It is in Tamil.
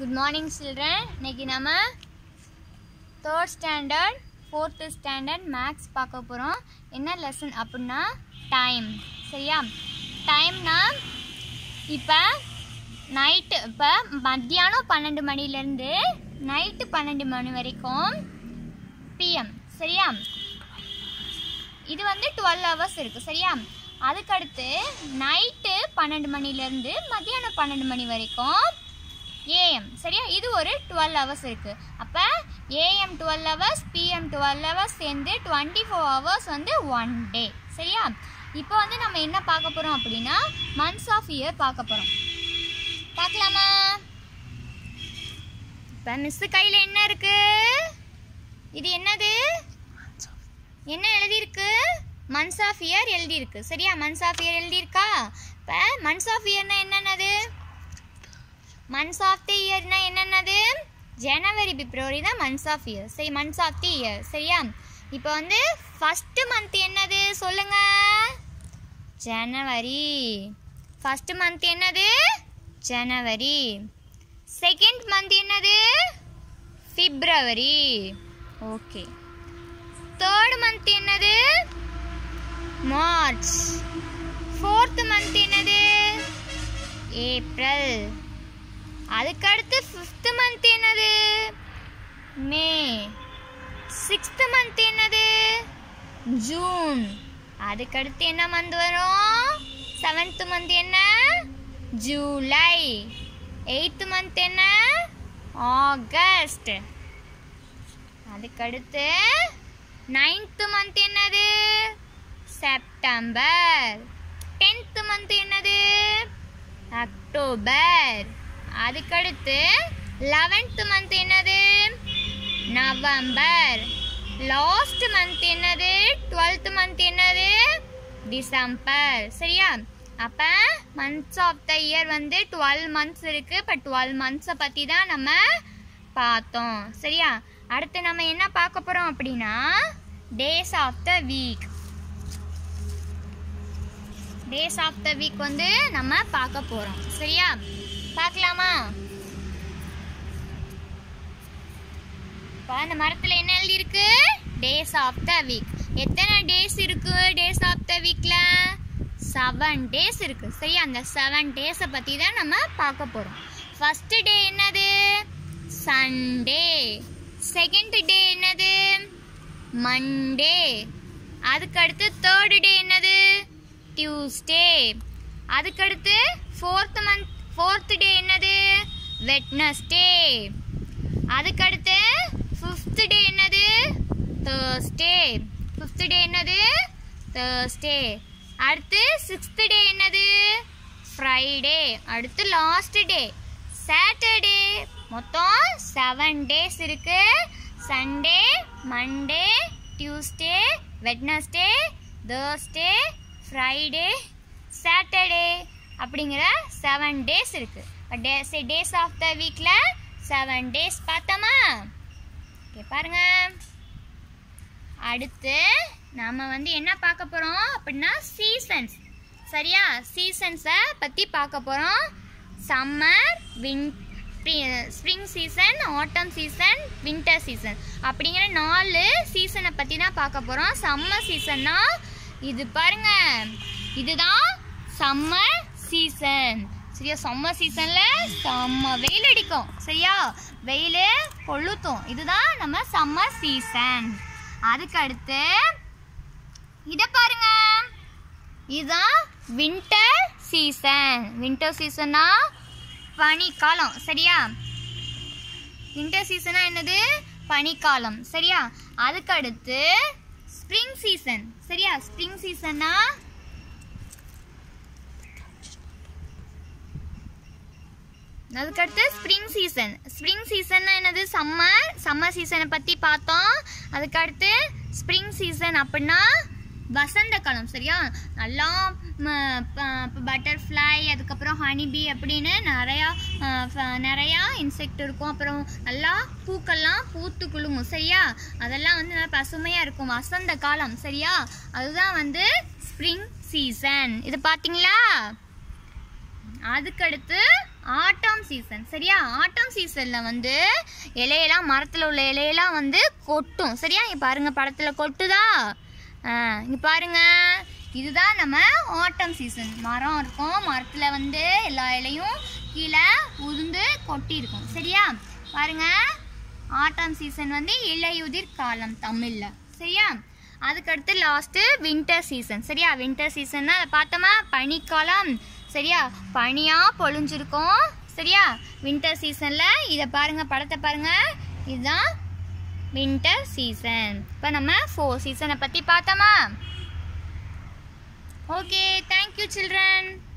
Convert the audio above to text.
குட் மார்னிங் சில்ட்ரன் இன்னைக்கு நம்ம third standard fourth standard maths பார்க்க போகிறோம் என்ன லெசன் அப்படின்னா டைம் சரியா டைம்னா இப்போ நைட்டு இப்போ மத்தியானம் பன்னெண்டு மணிலேருந்து நைட்டு பன்னெண்டு மணி வரைக்கும் பிஎம் சரியா இது வந்து டுவெல் ஹவர்ஸ் இருக்குது சரியா அதுக்கடுத்து நைட்டு பன்னெண்டு மணிலேருந்து மத்தியானம் பன்னெண்டு மணி வரைக்கும் ஏஎம் சரியா இது ஒரு டுவெல் ஹவர்ஸ் இருக்குது அப்போ AM twelve hours PM twelve hours சேர்ந்து டுவெண்ட்டி ஃபோர் ஹவர்ஸ் வந்து ஒன் டே சரியா இப்போ வந்து நம்ம என்ன பார்க்க போகிறோம் அப்படின்னா மந்த்ஸ் ஆஃப் இயர் பார்க்க போகிறோம் பார்க்கலாமா இப்போ மிஸ்ஸு கையில் என்ன இருக்கு இது என்னது என்ன எழுதியிருக்கு மந்த்ஸ் ஆஃப் இயர் எழுதியிருக்கு சரியா மந்த்ஸ் ஆஃப் இயர் எழுதியிருக்கா இப்போ மந்த்ஸ் ஆஃப் இயர்னா என்னென்னது மந்த்ஸ் ஆஃப் தி இயர்னா என்னென்னது ஜனவரி பிப்ரவரி தான் மந்த்ஸ் ஆஃப் இயர் சரி மந்த்ஸ் ஆஃப் தி இயர் சரியா இப்போ வந்து ஃபஸ்ட்டு மந்த் என்னது சொல்லுங்க ஜனவரி ஃபஸ்ட்டு மந்த் என்னது ஜனவரி செகண்ட் மந்த் என்னது பிப்ரவரி ஓகே தேர்ட் மந்த் என்னது மார்ச் ஃபோர்த் மந்த் என்னது ஏப்ரல் அதுக்கடுத்து ஃபிஃப்த் மந்த் என்னது மே சிக்ஸ்த் மந்த் என்னது ஜூன் அதுக்கடுத்து என்ன மந்த் வரும் செவன்த் மந்த் என்ன ஜூலை எயித்து மந்த் என்ன ஆகஸ்ட் அதுக்கடுத்து நைன்த்து மந்த் என்னது செப்டம்பர் டென்த்து மந்த் என்னது அக்டோபர் அதுக்கடுத்து லெவன்த்து மந்த் என்னது நவம்பர் லாஸ்ட் மந்த் என்னது டுவெல்த் மந்த் என்னது டிசம்பர் சரியா அப்போ மந்த்ஸ் ஆஃப் த இயர் வந்து டுவெல் மந்த்ஸ் இருக்குது இப்போ டுவெல் மந்த்ஸை பற்றி தான் நம்ம பார்த்தோம் சரியா அடுத்து நம்ம என்ன பார்க்க போகிறோம் அப்படின்னா days of the week days of the week வந்து நம்ம பார்க்க போகிறோம் சரியா பார்க்கலாமா இப்போ அந்த மரத்தில் என்ன எழுதியிருக்கு டேஸ் ஆஃப் த வீக் எத்தனை டேஸ் இருக்கு டேஸ் ஆஃப் த வீக்கில் செவன் டேஸ் இருக்கு சரியா அந்த செவன் டேஸை பற்றி தான் நம்ம பார்க்க போகிறோம் ஃபஸ்ட்டு டே என்னது சண்டே செகண்ட் டே என்னது மண்டே அதுக்கடுத்து தேர்டு டே என்னது டியூஸ்டே அதுக்கடுத்து ஃபோர்த் மந்த் ஃபோர்த் டே என்னது வெட்னஸ்டே அதுக்கடுத்து ஃபிஃப்த் டே என்னது தேர்ஸ்டே ஃபிஃப்த் டே என்னது தேர்ஸ்டே அடுத்து சிக்ஸ்த் டே என்னது ஃப்ரைடே அடுத்து லாஸ்ட் டே சாட்டர்டே மொத்தம் செவன் டேஸ் இருக்கு Sunday Monday Tuesday Wednesday Thursday Friday Saturday அப்படிங்கிற செவன் டேஸ் இருக்கு டேஸ் டேஸ் ஆஃப் த வீக்கில் செவன் டேஸ் பார்த்தோமா ஓகே பாருங்க அடுத்து நாம வந்து என்ன பார்க்க போகிறோம் அப்படின்னா சீசன்ஸ் சரியா சீசன்ஸை பற்றி பார்க்க போகிறோம் summer win spring season autumn season winter season அப்படிங்கிற நாலு சீசனை பற்றி தான் பார்க்க போகிறோம் சம்மர் சீசன்னா இது பாருங்க இதுதான் சம்மர் சீசன் சரியா சம்மர் சீசனில் செம்ம வெயில் அடிக்கும் சரியா வெயில் கொளுத்தும் இதுதான் நம்ம சம்மர் சீசன் அதுக்கு அடுத்து இதை பாருங்க இதுதான் வின்டர் சீசன் வின்டர் சீசன்னா பனிக்காலம் சரியா வின்டர் சீசனா என்னது பனிக்காலம் சரியா அதுக்கு அடுத்து ஸ்ப்ரிங் சீசன் சரியா ஸ்ப்ரிங் சீசன்னா அதுக்கடுத்து ஸ்ப்ரிங் சீசன் ஸ்ப்ரிங் சீசன்னா என்னது சம்மர் சம்மர் சீசனை பற்றி பார்த்தோம் அதுக்கடுத்து ஸ்ப்ரிங் சீசன் அப்படின்னா வசந்த காலம் சரியா நல்லா பட்டர்ஃப்ளை அதுக்கப்புறம் ஹனிபி அப்படின்னு நிறையா நிறையா இன்செக்ட் இருக்கும் அப்புறம் நல்லா பூக்கள்லாம் பூத்து குலுங்கும் சரியா அதெல்லாம் வந்து நல்லா பசுமையாக இருக்கும் வசந்த காலம் சரியா அதுதான் வந்து ஸ்ப்ரிங் சீசன் இது பார்த்தீங்களா அதுக்கடுத்து ஆட்டம் சீசன் சரியா ஆட்டம் சீசனில் வந்து இலையெல்லாம் மரத்தில் உள்ள இலையெல்லாம் வந்து கொட்டும் சரியா இங்கே பாருங்க படத்தில் கொட்டுதா இங்கே பாருங்க இதுதான் நம்ம ஆட்டம் சீசன் மரம் இருக்கும் மரத்தில் வந்து எல்லா இலையும் கீழே உதிர்ந்து கொட்டி இருக்கும் சரியா பாருங்க ஆட்டம் சீசன் வந்து இலையுதிர் காலம் தமிழில் சரியா அதுக்கடுத்து லாஸ்ட்டு வின்டர் சீசன் சரியா வின்டர் சீசன்னா அதை பார்த்தோமா பனிக்காலம் சரியா பனியாக பொழிஞ்சிருக்கும் சரியா வின்டர் சீசனில் இதை பாருங்கள் படத்தை பாருங்கள் இதுதான் வின்டர் சீசன் இப்போ நம்ம ஃபோர் சீசனை பற்றி பார்த்தோமா ஓகே தேங்க்யூ சில்ட்ரன்